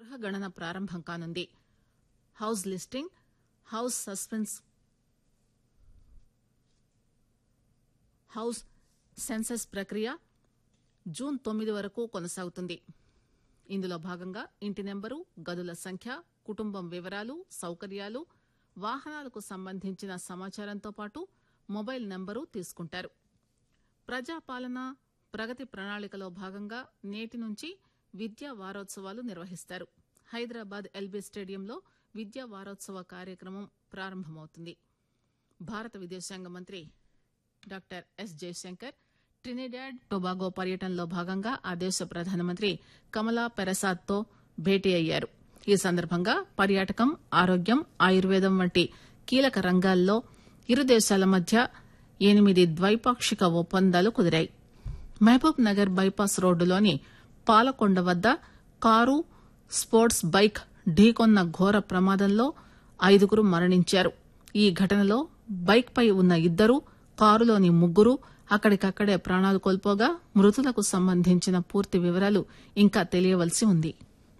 గణన ప్రారంభం కానుంది house listing house suspense house census ప్రక్రియ జూన్ తొమ్మిది వరకు కొనసాగుతుంది ఇందులో భాగంగా ఇంటి నెంబరు గదుల సంఖ్య కుటుంబం వివరాలు సౌకర్యాలు వాహనాలకు సంబంధించిన సమాచారంతో పాటు మొబైల్ నెంబరు తీసుకుంటారు ప్రజాపాలన ప్రగతి ప్రణాళికలో భాగంగా నేటి నుంచి విద్యా వారోత్సవాలు నిర్వహిస్తారు హైదరాబాద్ ఎల్బీ స్టేడియంలో విద్యా వారోత్సవ కార్యక్రమం ప్రారంభమవుతుంది భారత విదేశాంగ మంత్రి doctor S Jaishankar Trinidad Tobago పర్యటనలో భాగంగా ఆ దేశ ప్రధానమంత్రి కమలా పెరసాద్ తో భేటీ అయ్యారు ఈ సందర్భంగా పర్యాటకం ఆరోగ్యం ఆయుర్వేదం వంటి కీలక రంగాల్లో ఇరు దేశాల మధ్య ఎనిమిది ద్వైపాక్షిక ఒప్పందాలు కుదిరాయి మహబూబ్ నగర్ బైపాస్ రోడ్డులోని పాలకొండ వద్ద కారు స్పోర్ట్స్ బైక్ ఢీకొన్న ఘోర ప్రమాదంలో ఐదుగురు మరణించారు ఈ ఘటనలో బైక్ పై ఉన్న ఇద్దరు కారులోని ముగ్గురు అక్కడికక్కడే ప్రాణాలు కోల్పోగా మృతులకు సంబంధించిన పూర్తి వివరాలు ఇంకా తెలియవలసి ఉంది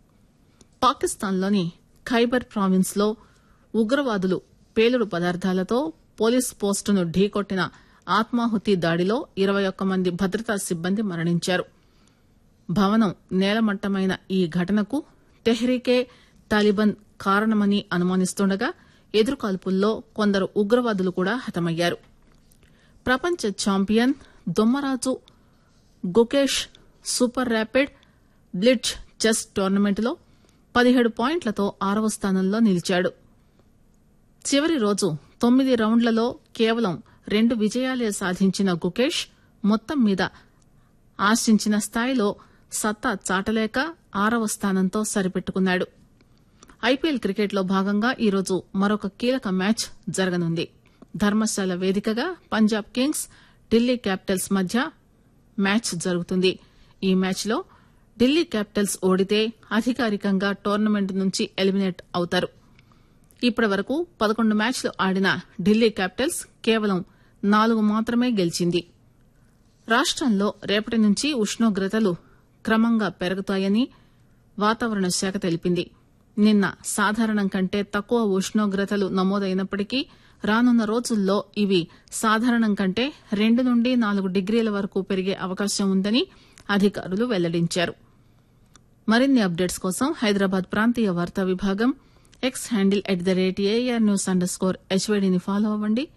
పాకిస్తాన్లోని ఖైబర్ ప్రావిన్స్ లో ఉగ్రవాదులు పేలుడు పదార్థాలతో పోలీస్ పోస్టును ఢీకొట్టిన ఆత్మాహుతి దాడిలో ఇరవై ఒక్క మంది భద్రతా సిబ్బంది మరణించారు భవనం నేలమట్టమైన ఈ ఘటనకు తెహ్రీకే తాలిబాన్ కారణమని అనుమానిస్తుండగా ఎదురుకాల్పుల్లో కొందరు ఉగ్రవాదులు కూడా హతమయ్యారు ప్రపంచ champion Dommaraju Gukesh super rapid blitz chess టోర్నమెంట్లో పదిహేడు పాయింట్లతో ఆరవ స్థానంలో నిలిచాడు చివరి రోజు తొమ్మిది రౌండ్లలో కేవలం రెండు విజయాలే సాధించిన గుకేష్ మొత్తం మీద ఆశించిన స్థాయిలో సత్తా చాటలేక ఆరవ స్థానంతో సరిపెట్టుకున్నాడు ఐపీఎల్ క్రికెట్లో భాగంగా ఈరోజు మరొక కీలక మ్యాచ్ జరగనుంది ధర్మశాల వేదికగా పంజాబ్ కింగ్స్ ఢిల్లీ క్యాపిటల్స్ మధ్య మ్యాచ్ జరుగుతుంది ఈ మ్యాచ్లో ఢిల్లీ క్యాపిటల్స్ ఓడితే అధికారికంగా టోర్నమెంట్ నుంచి ఎలిమినేట్ అవుతారు ఇప్పటి వరకు పదకొండు మ్యాచ్లు ఆడిన ఢిల్లీ క్యాపిటల్స్ కేవలం నాలుగు మాత్రమే గెలిచింది రాష్టంలో రేపటి నుంచి ఉష్ణోగ్రతలు క్రమంగా పెరుగుతాయని వాతావరణ శాఖ తెలిపింది నిన్న సాధారణం కంటే తక్కువ ఉష్ణోగ్రతలు నమోదైనప్పటికీ రానున్న రోజుల్లో ఇవి సాధారణం కంటే రెండు నుండి నాలుగు డిగ్రీల వరకు పెరిగే అవకాశం ఉందని అధికారులు వెల్లడించారు మరిన్ని అప్డేట్స్ కోసం హైదరాబాద్ ప్రాంతీయ వార్తా విభాగం X handle at the rate A R news underscore హెచ్వైడీని ఫాలో అవ్వండి